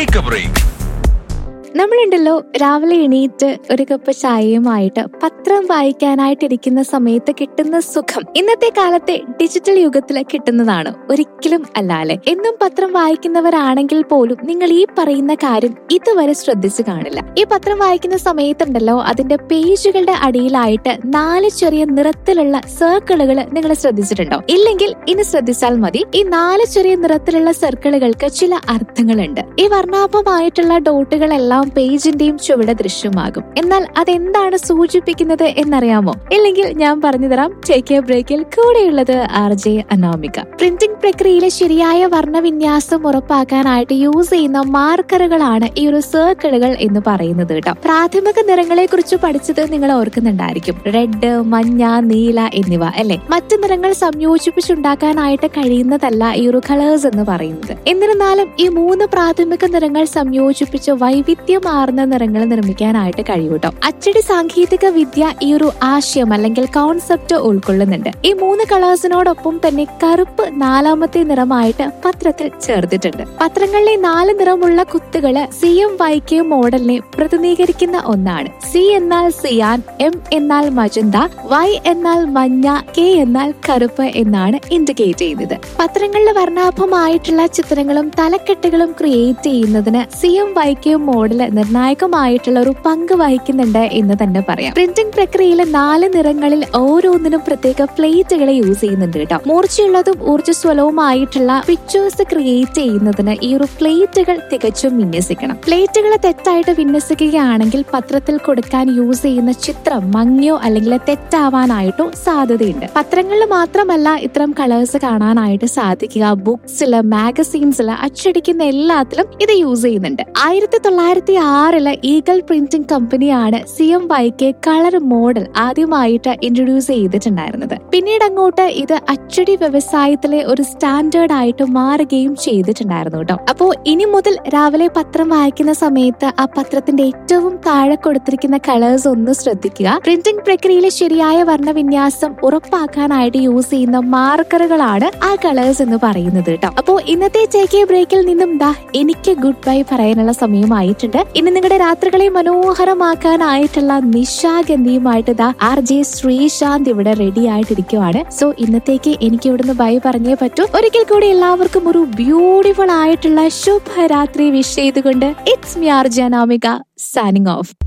take A break നമ്മളുണ്ടല്ലോ രാവിലെ എണീറ്റ് ഒരു കപ്പ് ചായയുമായിട്ട് പത്രം വായിക്കാനായിട്ടിരിക്കുന്ന സമയത്ത് കിട്ടുന്ന സുഖം ഇന്നത്തെ കാലത്തെ ഡിജിറ്റൽ യുഗത്തിൽ കിട്ടുന്നതാണ് ഒരിക്കലും അല്ലാലെ എന്നും പത്രം വായിക്കുന്നവരാണെങ്കിൽ പോലും നിങ്ങൾ ഈ പറയുന്ന കാര്യം ഇതുവരെ ശ്രദ്ധിച്ചു കാണില്ല ഈ പത്രം വായിക്കുന്ന സമയത്തുണ്ടല്ലോ അതിന്റെ പേജുകളുടെ അടിയിലായിട്ട് നാല് ചെറിയ നിറത്തിലുള്ള സർക്കിളുകൾ നിങ്ങൾ ശ്രദ്ധിച്ചിട്ടുണ്ടോ ഇല്ലെങ്കിൽ ഇനി ശ്രദ്ധിച്ചാൽ മതി ഈ നാല് ചെറിയ നിറത്തിലുള്ള സർക്കിളുകൾക്ക് ചില അർത്ഥങ്ങളുണ്ട് ഈ വർണ്ണാഭമായിട്ടുള്ള ഡോട്ടുകളെല്ലാം പേജിന്റെയും ചുവടെ ദൃശ്യമാകും എന്നാൽ അതെന്താണ് സൂചിപ്പിക്കുന്നത് എന്നറിയാമോ ഇല്ലെങ്കിൽ ഞാൻ പറഞ്ഞു തരാം ടേക്ക് എ ബ്രേക്കിൽ കൂടെയുള്ളത് ആർ ജെ അനാമിക പ്രിന്റിംഗ് പ്രക്രിയയിലെ ശരിയായ വർണ്ണവിന്യാസം ഉറപ്പാക്കാനായിട്ട് യൂസ് ചെയ്യുന്ന മാർക്കറുകളാണ് ഈ ഒരു സർക്കിളുകൾ എന്ന് പറയുന്നത് കേട്ടോ പ്രാഥമിക നിറങ്ങളെ കുറിച്ച് പഠിച്ചത് നിങ്ങൾ ഓർക്കുന്നുണ്ടായിരിക്കും റെഡ് മഞ്ഞ നീല എന്നിവ അല്ലെ മറ്റു നിറങ്ങൾ സംയോജിപ്പിച്ചുണ്ടാക്കാനായിട്ട് കഴിയുന്നതല്ല ഈ ഒരു കളേഴ്സ് എന്ന് പറയുന്നത് എന്നിരുന്നാലും ഈ മൂന്ന് പ്രാഥമിക നിറങ്ങൾ സംയോജിപ്പിച്ച് വൈവിധ്യമാർന്ന നിറങ്ങൾ നിർമ്മിക്കാനായിട്ട് കഴിയൂട്ടോ അച്ചടി സാങ്കേതിക വിദ്യ ഈ ഒരു ആശയം അല്ലെങ്കിൽ കോൺസെപ്റ്റ് ഉൾക്കൊള്ളുന്നുണ്ട് ഈ മൂന്ന് കളേഴ്സിനോടൊപ്പം തന്നെ കറുപ്പ് നാലാമത്തെ നിറമായിട്ട് പത്രത്തിൽ ചേർത്തിട്ടുണ്ട് പത്രങ്ങളിലെ നാല് നിറമുള്ള കുത്തുകള് സി എം വൈ കെ മോഡലിനെ പ്രതിനിധീകരിക്കുന്ന ഒന്നാണ് സി എന്നാൽ സിയാൻ എം എന്നാൽ മജന്ത വൈ എന്നാൽ മഞ്ഞ കെ എന്നാൽ കറുപ്പ് എന്നാണ് ഇൻഡിക്കേറ്റ് ചെയ്യുന്നത് പത്രങ്ങളിലെ വർണ്ണാഭമായിട്ടുള്ള ചിത്രങ്ങളും തലക്കെട്ടുകളും ക്രിയേറ്റ് ചെയ്യുന്നതിന് C M Y K model നിർണായകമായിട്ടുള്ള ഒരു പങ്ക് വഹിക്കുന്നുണ്ട് എന്ന് തന്നെ പറയാം പ്രിന്റിംഗ് പ്രക്രിയയിലെ നാല് നിറങ്ങളിൽ ഓരോന്നിനും പ്രത്യേക പ്ലേറ്റുകൾ യൂസ് ചെയ്യുന്നുണ്ട് കേട്ടോ മൂർച്ചയുള്ളതും ഊർജ്ജസ്വലവുമായിട്ടുള്ള പിക്ചേഴ്സ് ക്രിയേറ്റ് ചെയ്യുന്നതിന് ഈ ഒരു പ്ലേറ്റുകൾ തികച്ചും വിന്യസിക്കണം പ്ലേറ്റുകൾ തെറ്റായിട്ട് വിന്യസിക്കുകയാണെങ്കിൽ പത്രത്തിൽ കൊടുക്കാൻ യൂസ് ചെയ്യുന്ന ചിത്രം മങ്ങിയോ അല്ലെങ്കിൽ തെറ്റാവാനായിട്ടോ സാധ്യതയുണ്ട് പത്രങ്ങളിൽ മാത്രമല്ല ഇത്തരം കളേഴ്സ് കാണാനായിട്ട് സാധിക്കുക ബുക്സില് മാഗസീൻസില് അച്ചടിക്കുന്ന എല്ലാത്തിലും ഇത് യൂസ് ചെയ്യുന്നുണ്ട് ആയിരത്തി തൊള്ളായിരത്തി ആറില് ഈഗൽ പ്രിന്റിംഗ് കമ്പനിയാണ് സി എം വൈക്ക് കളർ മോഡൽ ആദ്യമായിട്ട് ഇൻട്രൊഡ്യൂസ് ചെയ്തിട്ടുണ്ടായിരുന്നത് പിന്നീട് അങ്ങോട്ട് ഇത് അച്ചടി വ്യവസായത്തിലെ ഒരു സ്റ്റാൻഡേർഡ് ആയിട്ട് മാറുകയും ചെയ്തിട്ടുണ്ടായിരുന്നു കേട്ടോ അപ്പോ ഇനി മുതൽ രാവിലെ പത്രം വായിക്കുന്ന സമയത്ത് ആ പത്രത്തിന്റെ ഏറ്റവും താഴെ കൊടുത്തിരിക്കുന്ന കളേഴ്സ് ഒന്ന് ശ്രദ്ധിക്കുക പ്രിന്റിംഗ് പ്രക്രിയയിലെ ശരിയായ വർണ്ണവിന്യാസം ഉറപ്പാക്കാനായിട്ട് യൂസ് ചെയ്യുന്ന മാർക്കറുകളാണ് ആ കളേഴ്സ് എന്ന് പറയുന്നത് കേട്ടോ അപ്പോ ഇന്നത്തെ ടേക്ക് ബ്രേക്കിൽ നിന്നും ദാ എനിക്ക് ഗുഡ് ബൈ പറയാനുള്ള സമയമായിട്ടുണ്ട് ഇനി നിങ്ങളുടെ രാത്രികളെ മനോഹരമാക്കാനായിട്ടുള്ള നിശാഗന്ധിയുമായിട്ട് ദാ ആർ ജെ ശ്രീശാന്ത് ഇവിടെ റെഡി ആയിട്ടിരിക്കുവാണ് സോ ഇന്നത്തേക്ക് എനിക്ക് ഇവിടുന്ന് ബൈ പറഞ്ഞേ പറ്റൂ ഒരിക്കൽ കൂടി എല്ലാവർക്കും ഒരു ബ്യൂട്ടിഫുൾ ആയിട്ടുള്ള ശുഭരാത്രി വിഷ് ചെയ്തുകൊണ്ട് it's me R Janamika signing of